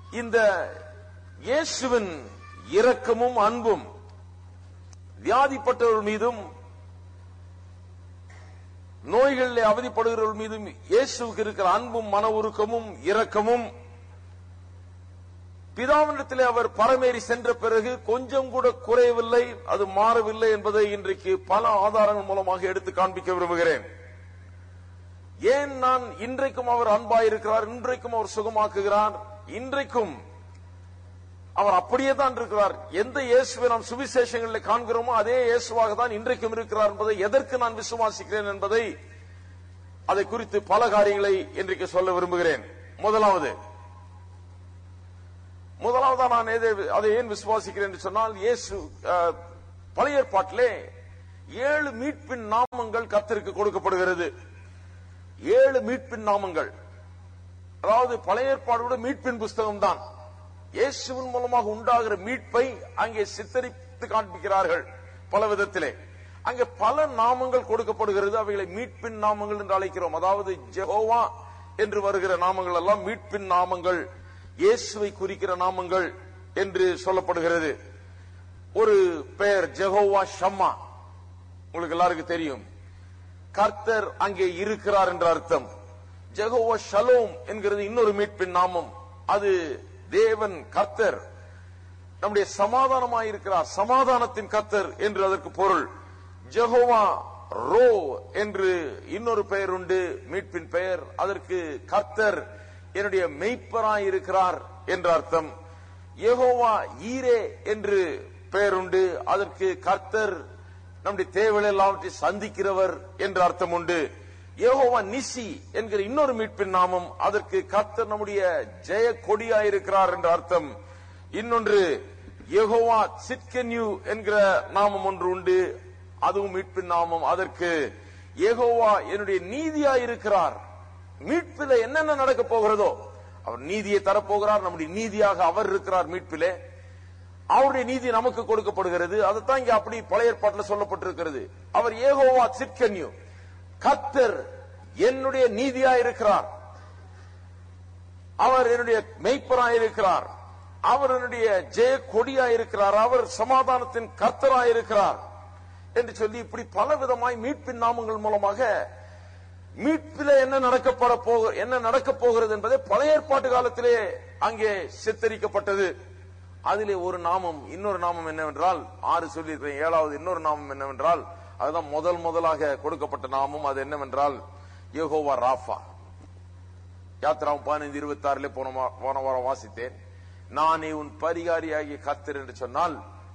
இந்த இயேசுவின் இரக்கமும் அன்பும் வியாதிப்பட்டவர்கள் மீதும் நோய்களில் அவதிப்படுகிறவர்கள் மீதும் இயேசுவுக்கு இருக்கிற அன்பும் மன உருக்கமும் இரக்கமும் பிதாவினிடத்திலே அவர் பரமேறி சென்ற பிறகு கொஞ்சம் கூட குறையவில்லை அது மாறவில்லை என்பதை இன்றைக்கு பல ஆதாரங்கள் மூலமாக எடுத்து காண்பிக்க விரும்புகிறேன் ஏன் நான் இன்றைக்கும் அவர் அன்பாயிருக்கிறார் இன்றைக்கும் அவர் சுகமாக்குகிறார் இன்றைக்கும் அவர் அப்படியே தான் இருக்கிறார் எந்த இயேசுவை நாம் சுவிசேஷங்களில் காண்கிறோமோ அதே இயேசுவாக தான் இன்றைக்கும் இருக்கிறார் என்பதை எதற்கு நான் விசுவாசிக்கிறேன் என்பதை அதை குறித்து பல காரியங்களை இன்றைக்கு சொல்ல விரும்புகிறேன் முதலாவது முதலாவதா நான் எதை- அதை ஏன் விசுவாசிக்கிறேன் என்று சொன்னால் இயேசு அஹ், பழைய ஏற்பாட்டிலே ஏழு மீட்பின் நாமங்கள் கர்த்தருக்கு கொடுக்கப்படுகிறது ஏழு மீட்பின் நாமங்கள் அதாவது பழைய ஏற்பாடோட மீட்பின் புஸ்தகம் தான் இயேசுவின் மூலமாக உண்டாகிற மீட்பை அங்கே சித்தரித்து காண்பிக்கிறார்கள் பல விதத்திலே அங்கே பல நாமங்கள் கொடுக்கப்படுகிறது அவைகளை மீட்பின் நாமங்கள் என்று அழைக்கிறோம் அதாவது ஜெகோவா என்று வருகிற நாமங்கள் எல்லாம் மீட்பின் நாமங்கள் இயேசுவை குறிக்கிற நாமங்கள் என்று சொல்லப்படுகிறது ஒரு பெயர் ஜெகோவா ஷம்மா உங்களுக்கு எல்லாருக்கும் தெரியும் கர்த்தர் அங்கே இருக்கிறார் என்ற அர்த்தம் ஜெகோவா ஷலோம் என்கிறது இன்னொரு மீட்பின் நாமம் அது தேவன் கர்த்தர் நம்முடைய சமாதானமாயிருக்கிறார் சமாதானத்தின் கர்த்தர் என்று அதற்கு பொருள் ஜெகோவா ரோ என்று இன்னொரு பெயர் உண்டு மீட்பின் பெயர் அதற்கு கர்த்தர் என்னுடைய மெய்ப்பராயிருக்கிறார் என்ற அர்த்தம் யெகோவா ஈரே என்று பெயர் உண்டு அதற்கு கர்த்தர் நம்முடைய தேவைகள் எல்லாவற்றை சந்திக்கிறவர் என்ற அர்த்தம் உண்டு யெகோவா நிசி என்கிற இன்னொரு மீட்பின் நாமம் அதற்கு கர்த்தர் நம்முடைய ஜெய கொடியாயிருக்கிறார் என்ற அர்த்தம் இன்னொன்று யெகோவா சிட்கன்யூ என்கிற நாமம் ஒன்று உண்டு அதுவும் மீட்பின் நாமம் அதற்கு யெகோவா என்னுடைய நீதியாயிருக்கிறார் மீட்பில என்னென்ன நடக்க போகிறதோ அவர் நீதியை தரப்போகிறார் நம்முடைய நீதியாக அவர் இருக்கிறார் மீட்பிலே அவருடைய நீதி நமக்கு கொடுக்கப்படுகிறது அதுதான் இங்க அப்படி பழைய ஏற்பாட்டில் சொல்லப்பட்டிருக்கிறது அவர் ஏகோவா சிற்கன்யூ கத்தர் என்னுடைய நீதியா இருக்கிறார் அவர் என்னுடைய மெய்ப்பராய் இருக்கிறார் அவர் என்னுடைய ஜெய கொடியா இருக்கிறார் அவர் சமாதானத்தின் கர்த்தராய் இருக்கிறார் என்று சொல்லி இப்படி பல விதமாய் மீட்பின் நாமங்கள் மூலமாக மீட்பில என்ன நடக்கப்பட போக என்ன நடக்க போகிறது என்பதை பழைய ஏற்பாட்டு காலத்திலே அங்கே சித்தரிக்கப்பட்டது அதிலே ஒரு நாமம் இன்னொரு நாமம் என்னவென்றால் ஆறு சொல்லியிருக்கிறேன் ஏழாவது இன்னொரு நாமம் என்னவென்றால் அதுதான் முதல் முதலாக கொடுக்கப்பட்ட நாமம் அது என்னவென்றால் யெகோவா ராஃபா யாத்திராவும் பதினைந்து இருபத்தி ஆறுல போன வா- போன வாரம் வாசித்தேன் நானே உன் பரிகாரியாகிய கர்த்தர் என்று சொன்னால்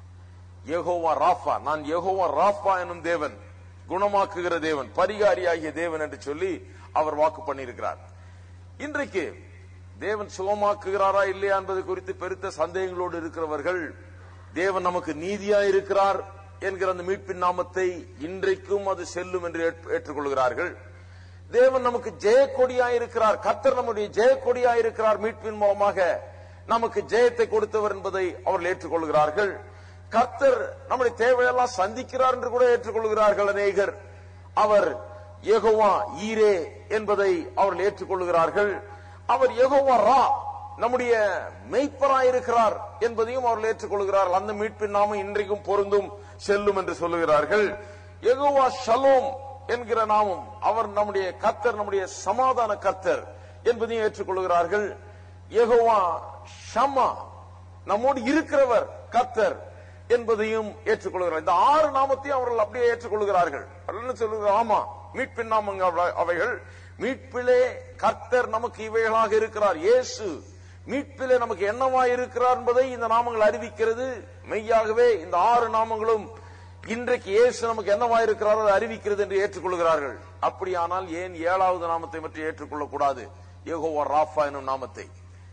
யெகோவா ராஃபா நான் யெகோவா ராஃபா எனும் தேவன் குணமாக்குகிற தேவன் பரிகாரியாகிய தேவன் என்று சொல்லி அவர் வாக்கு பண்ணியிருக்கிறார் இன்றைக்கு தேவன் சுகமாக்குகிறாரா இல்லையா என்பது குறித்து பெருத்த சந்தேகங்களோடு இருக்கிறவர்கள் தேவன் நமக்கு நீதியா இருக்கிறார் என்கிற அந்த மீட்பின் நாமத்தை இன்றைக்கும் அது செல்லும் என்று ஏற்று- ஏற்றுக்கொள்கிறார்கள் தேவன் நமக்கு ஜெயக்கொடியா இருக்கிறார் கர்த்தர் நம்முடைய ஜெயக்கொடியா இருக்கிறார் மீட்பின் மூலமாக நமக்கு ஜெயத்தை கொடுத்தவர் என்பதை அவர்கள் ஏற்றுக்கொள்கிறார்கள் கர்த்தர் நம்முடைய தேவையெல்லாம் சந்திக்கிறார் என்று கூட ஏற்றுக்கொள்கிறார்கள் அநேகர் அவர் யெகோவா ஈரே என்பதை அவர்கள் ஏற்றுக்கொள்கிறார்கள் அவர் யெகோவா ரா நம்முடைய மெய்ப்பராயிருக்கிறார் என்பதையும் அவர்கள் ஏற்றுக்கொள்கிறார்கள் அந்த மீட்பின் நாமம் இன்றைக்கும் பொருந்தும் செல்லும் என்று சொல்லுகிறார்கள் யெகோவா ஷலோம் என்கிற நாமம் அவர் நம்முடைய கர்த்தர் நம்முடைய சமாதான கர்த்தர் என்பதையும் ஏற்றுக்கொள்கிறார்கள் யெகோவா ஷமா நம்மோடு இருக்கிறவர் கர்த்தர் என்பதையும் ஏற்றுக்கொள்கிறார் இந்த ஆறு நாமத்தையும் அவர்கள் அப்படியே ஏற்றுக்கொள்கிறார்கள் அவர்கள் என்ன சொல்லுகிறார் ஆமா மீட்பின் நாமங்க அவ- அவைகள் மீட்பிலே கர்த்தர் நமக்கு இவைகளாக இருக்கிறார் இயேசு மீட்பிலே நமக்கு என்னவா இருக்கிறார் என்பதை இந்த நாமங்கள் அறிவிக்கிறது மெய்யாகவே இந்த ஆறு நாமங்களும் இன்றைக்கு இயேசு நமக்கு என்னவா இருக்கிறார் அதை அறிவிக்கிறது என்று ஏற்றுக்கொள்கிறார்கள் அப்படியானால் ஏன் ஏழாவது நாமத்தை பற்றி ஏற்றுக்கொள்ளக் கூடாது யெகோவா ராஃபா எனும் நாமத்தை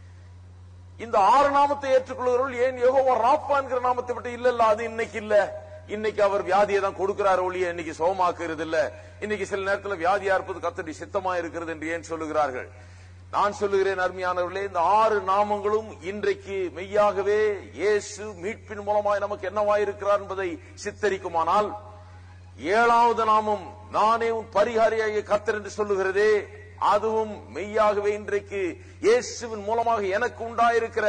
இந்த ஆறு நாமத்தை ஏற்றுக்கொள்கிறவர்கள் ஏன் யெகோவா ராப்பா என்கிற நாமத்தை விட்டு இல்ல இல்ல அது இன்னைக்கு இல்ல இன்னைக்கு அவர் வியாதியை தான் கொடுக்கிறார் ஒழிய இன்னைக்கு சுகமாக்குறது இல்ல இன்னைக்கு சில நேரத்துல வியாதியா இருப்பது கத்தடி சித்தமா இருக்கிறது என்று ஏன் சொல்லுகிறார்கள் நான் சொல்லுகிறேன் அருமையானவர்களே இந்த ஆறு நாமங்களும் இன்றைக்கு மெய்யாகவே இயேசு மீட்பின் மூலமாய் நமக்கு என்னவாயிருக்கிறார் என்பதை சித்தரிக்குமானால் ஏழாவது நாமம் நானே உன் பரிகாரியாகிய கர்த்தர் என்று சொல்லுகிறதே அதுவும் மெய்யாகவே இன்றைக்கு இயேசுவின் மூலமாக எனக்கு உண்டாயிருக்கிற